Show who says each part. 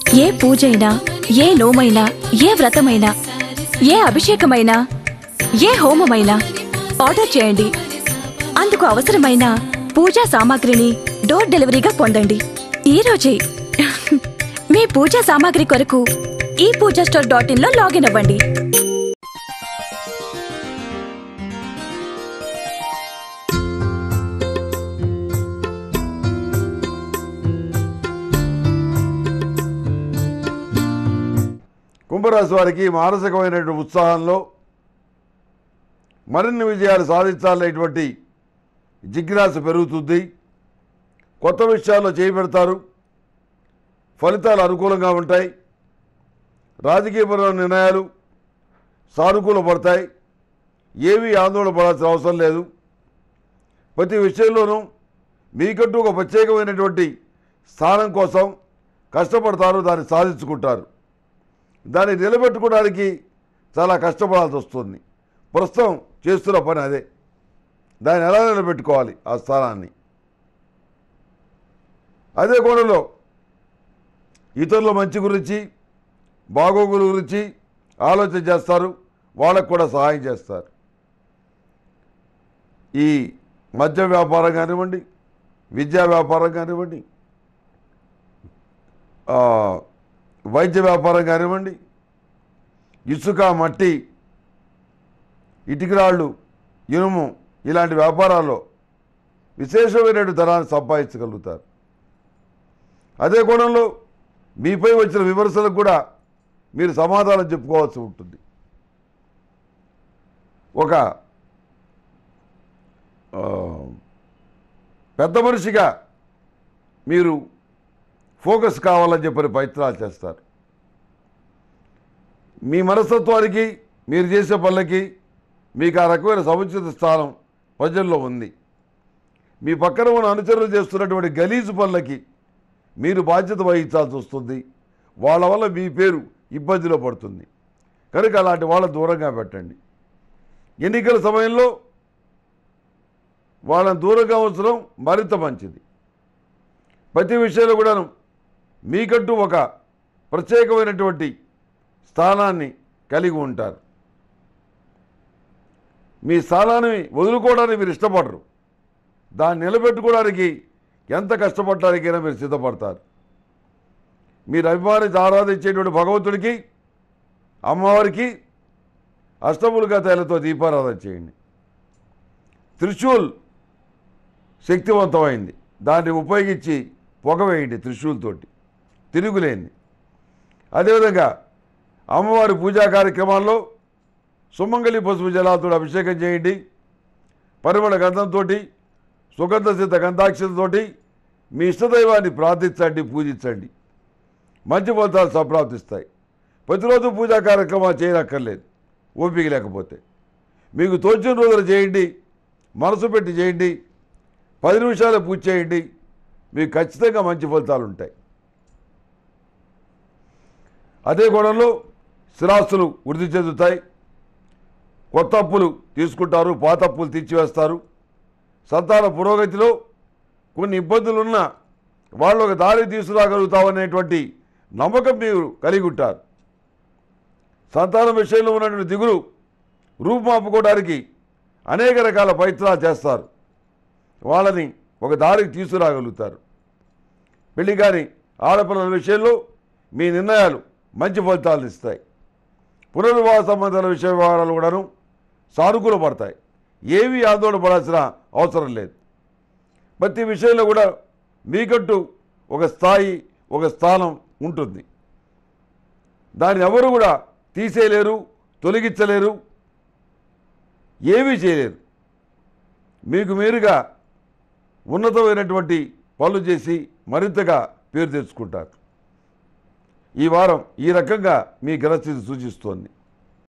Speaker 1: ఏ పూజైనా ఏ నోమైనా ఏ వ్రతమైనా ఏ అభిషేకమైనా ఏ హోమమైనా ఆర్డర్ చేయండి అందుకు అవసరమైన పూజా సామాగ్రిని డోర్ డెలివరీగా పొందండి ఈ రోజే మీ పూజా సామాగ్రి కొరకు ఈ పూజా స్టోర్ డాట్ ఇన్ లో లాగిన్ అవ్వండి
Speaker 2: కుంభరాశి వారికి మానసికమైనటువంటి ఉత్సాహంలో మరిన్ని విజయాలు సాధించాలనేటువంటి జిజ్ఞాస పెరుగుతుంది కొత్త విషయాల్లో చేపెడతారు ఫలితాలు అనుకూలంగా ఉంటాయి రాజకీయపరమైన నిర్ణయాలు సానుకూల పడతాయి ఏమీ ఆందోళన పడాల్సిన అవసరం లేదు ప్రతి విషయంలోనూ మీకంటూ ఒక ప్రత్యేకమైనటువంటి స్థానం కోసం కష్టపడతారు దాన్ని సాధించుకుంటారు దాన్ని నిలబెట్టుకోవడానికి చాలా కష్టపడాల్సి వస్తుంది ప్రస్తుతం చేస్తున్న పని అదే దాన్ని ఎలా నిలబెట్టుకోవాలి ఆ స్థానాన్ని అదే కోణంలో ఇతరుల మంచి గురించి బాగోగుల గురించి ఆలోచన చేస్తారు వాళ్ళకు కూడా సహాయం చేస్తారు ఈ మద్య వ్యాపారం కానివ్వండి విద్యా వ్యాపారం కానివ్వండి ఆ, వైద్య వ్యాపారం కానివ్వండి ఇసుక మట్టి ఇటుకరాళ్ళు ఇనుము ఇలాంటి వ్యాపారాల్లో విశేషమైన ధనాన్ని సంపాదించగలుగుతారు అదే కోణంలో మీపై వచ్చిన విమర్శలకు కూడా మీరు సమాధానం చెప్పుకోవాల్సి ఉంటుంది ఒక ఆ, పెద్ద మనిషిగా మీరు ఫోకస్ కావాలని చెప్పని ప్రయత్నాలు చేస్తారు మీ మనస్తత్వానికి మీరు చేసే పనులకి మీకు ఆ రకమైన సముచిత స్థానం ప్రజల్లో ఉంది మీ పక్కన ఉన్న అనుచరులు చేస్తున్నటువంటి గలీజు పనులకి మీరు బాధ్యత వహించాల్సి వస్తుంది వాళ్ళ వల్ల మీ పేరు ఇబ్బందిలో పడుతుంది కనుక అలాంటి వాళ్ళ దూరంగా పెట్టండి ఎన్నికల సమయంలో వాళ్ళని దూరంగా ఉంచడం మరింత మంచిది ప్రతి విషయంలో కూడాను మీకంటూ ఒక ప్రత్యేకమైనటువంటి స్థానాన్ని కలిగి ఉంటారు మీ స్థానాన్ని వదులుకోవడానికి మీరు ఇష్టపడరు దాన్ని నిలబెట్టుకోవడానికి ఎంత కష్టపడటానికైనా మీరు సిద్ధపడతారు మీరు అభిమానించి ఆరాధించేటువంటి భగవంతుడికి అమ్మవారికి అష్టములుగా తైలతో దీపారాధన చేయండి త్రిశూల్ శక్తివంతమైంది దాన్ని ఉపయోగించి పొగ వేయండి త్రిశూల్తోటి తిరుగులేంది అదేవిధంగా అమ్మవారి పూజా కార్యక్రమాల్లో సుమంగళి పసుపు జలాలతో అభిషేకం చేయండి పరిమళ గంధంతో సుగంధ సిద్ధ గంధాక్షతతోటి మీ ఇష్టదైవాన్ని ప్రార్థించండి పూజించండి మంచి ఫలితాలు సంప్రాప్తిస్తాయి ప్రతిరోజు పూజా కార్యక్రమాలు చేయనక్కర్లేదు ఓపిక లేకపోతే మీకు తోచిన రోజులు చేయండి మనసు పెట్టి చేయండి పది నిమిషాలు పూజ చేయండి మీకు ఖచ్చితంగా మంచి ఫలితాలు ఉంటాయి అదే కోణంలో స్థిరాస్తులు వృద్ధి చెందుతాయి కొత్త అప్పులు తీసుకుంటారు పాత అప్పులు తీర్చివేస్తారు సంతాన పురోగతిలో కొన్ని ఇబ్బందులున్నా వాళ్ళు ఒక దారి తీసుకురాగలుగుతామనేటువంటి నమ్మకం మీరు కలిగి ఉంటారు సంతానం విషయంలో ఉన్నటువంటి దిగులు రూపుమాపుకోవడానికి అనేక రకాల ప్రయత్నాలు చేస్తారు వాళ్ళని ఒక దారికి తీసుకురాగలుగుతారు పెళ్లి కాని ఆడపిల్లల విషయంలో మీ నిర్ణయాలు మంచి ఫలితాలను ఇస్తాయి పునర్వివాహ సంబంధాల విషయ వ్యవహారాలు కూడాను సానుకూల పడతాయి ఏమీ ఆందోళన పడాల్సిన అవసరం లేదు ప్రతి విషయంలో కూడా మీకంటూ ఒక స్థాయి ఒక స్థానం ఉంటుంది దాన్ని ఎవరు కూడా తీసేయలేరు తొలగించలేరు ఏమీ చేయలేరు మీకు మీరుగా ఉన్నతమైనటువంటి పనులు చేసి మరింతగా పేరు తెచ్చుకుంటారు ఈ వారం ఈ రకంగా మీ గ్రహస్థితి సూచిస్తోంది